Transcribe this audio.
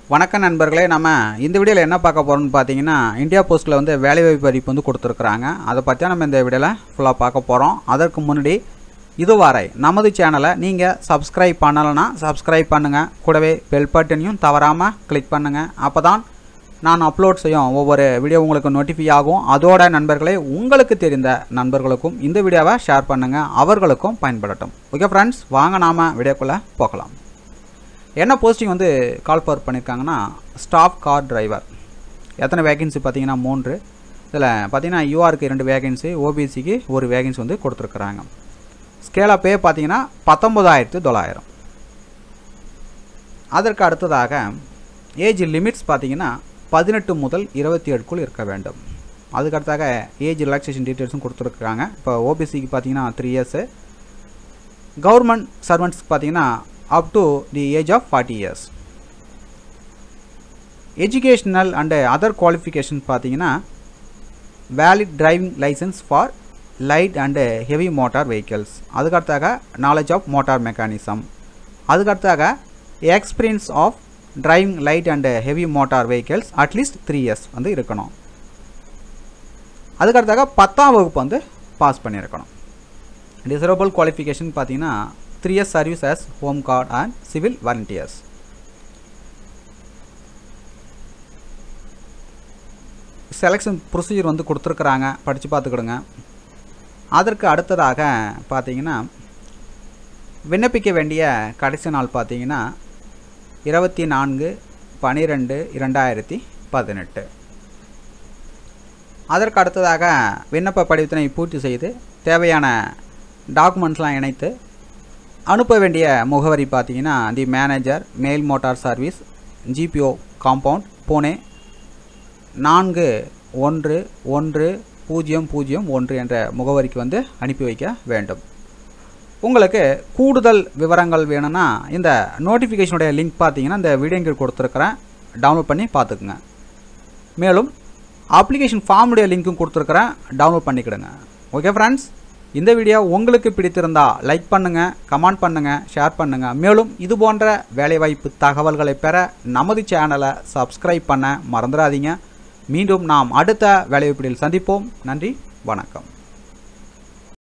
வணக்கம் நண்பர்களே நம்ம இந்த வீடியோவில் என்ன பார்க்க போகிறோம்னு பார்த்தீங்கன்னா இந்தியா போஸ்ட்டில் வந்து வேலைவாய்ப்பு அறிவிப்பு வந்து கொடுத்துருக்குறாங்க அதை பற்றி தான் நம்ம இந்த வீடியோவில் ஃபுல்லாக பார்க்க போகிறோம் அதற்கு முன்னாடி இதுவரை நமது சேனலை நீங்கள் சப்ஸ்கிரைப் பண்ணலைன்னா சப்ஸ்கிரைப் பண்ணுங்கள் கூடவே பெல் பட்டனையும் தவறாமல் கிளிக் பண்ணுங்கள் அப்போ தான் நான் அப்லோட் செய்யும் ஒவ்வொரு வீடியோ உங்களுக்கு நோட்டிஃபை ஆகும் அதோட நண்பர்களே உங்களுக்கு தெரிந்த நண்பர்களுக்கும் இந்த வீடியோவை ஷேர் பண்ணுங்கள் அவர்களுக்கும் பயன்படட்டும் ஓகே ஃப்ரெண்ட்ஸ் வாங்க நாம் வீடியோக்குள்ளே போகலாம் என்ன போஸ்டிங் வந்து கால் பவர் பண்ணியிருக்காங்கன்னா ஸ்டாஃப் கார் டிரைவர் எத்தனை வேகன்சி பார்த்தீங்கன்னா மூன்று இதில் பார்த்தீங்கன்னா யூஆருக்கு ரெண்டு வேகன்சி ஓபிசிக்கு ஒரு வேகன்சி வந்து கொடுத்துருக்குறாங்க ஸ்கேல் ஆஃப் பே பார்த்தீங்கன்னா பத்தொம்பதாயிரத்து தொள்ளாயிரம் அதற்கு அடுத்ததாக ஏஜ் லிமிட்ஸ் பார்த்தீங்கன்னா பதினெட்டு முதல் இருபத்தி ஏழுக்குள் இருக்க வேண்டும் அதுக்கு அடுத்தாக ஏஜ் ரிலாக்ஸேஷன் டீட்டெயில்ஸும் கொடுத்துருக்காங்க இப்போ ஓபிசிக்கு பார்த்தீங்கன்னா த்ரீ இயர்ஸு கவர்மெண்ட் சர்வெண்ட்ஸ்க்கு பார்த்தீங்கன்னா up to the age of forty years educational and other qualification பார்த்தீங்கன்னா valid driving licence for light and heavy motor vehicles அதுக்கடுத்தாக நாலேஜ் ஆஃப் மோட்டார் மெக்கானிசம் அதுக்கடுத்தாக experience of driving light and heavy motor vehicles at least three years வந்து இருக்கணும் அதுக்கடுத்தாக பத்தாம் வகுப்பு வந்து pass பண்ணியிருக்கணும் டிசரபிள் குவாலிஃபிகேஷன் பார்த்தீங்கன்னா three years service as home guard and civil volunteers selection procedure வந்து கொடுத்துருக்குறாங்க படித்து பார்த்துக்கிடுங்க அதற்கு அடுத்ததாக பார்த்தீங்கன்னா விண்ணப்பிக்க வேண்டிய கடைசி நாள் பார்த்தீங்கன்னா இருபத்தி நான்கு பனிரெண்டு இரண்டாயிரத்தி பதினெட்டு அதற்கு அடுத்ததாக விண்ணப்ப படிவத்தினை பூர்த்தி செய்து தேவையான டாக்குமெண்ட்ஸ்லாம் இணைத்து அனுப்ப வேண்டிய முகவரி பார்த்தீங்கன்னா the manager mail motor service GPO compound Pune நான்கு ஒன்று ஒன்று பூஜ்ஜியம் பூஜ்ஜியம் ஒன்று என்ற முகவரிக்கு வந்து அனுப்பி வைக்க வேண்டும் உங்களுக்கு கூடுதல் விவரங்கள் வேணும்னா இந்த நோட்டிஃபிகேஷனுடைய லிங்க் பார்த்தீங்கன்னா இந்த வீடியோ கீழ் கொடுத்துருக்குறேன் டவுன்லோட் பண்ணி பார்த்துக்குங்க மேலும் அப்ளிகேஷன் ஃபார்முடைய லிங்க்கும் கொடுத்துருக்குறேன் டவுன்லோட் பண்ணிக்கிடுங்க ஓகே ஃப்ரெண்ட்ஸ் இந்த வீடியோ உங்களுக்கு பிடித்திருந்தா லைக் பண்ணுங்கள் கமெண்ட் பண்ணுங்கள் ஷேர் பண்ணுங்கள் மேலும் இது போன்ற வேலைவாய்ப்பு தகவல்களை பெற நமது சேனலை சப்ஸ்கிரைப் பண்ண மறந்துடாதீங்க மீண்டும் நாம் அடுத்த வேலைவாய்ப்பில் சந்திப்போம் நன்றி வணக்கம்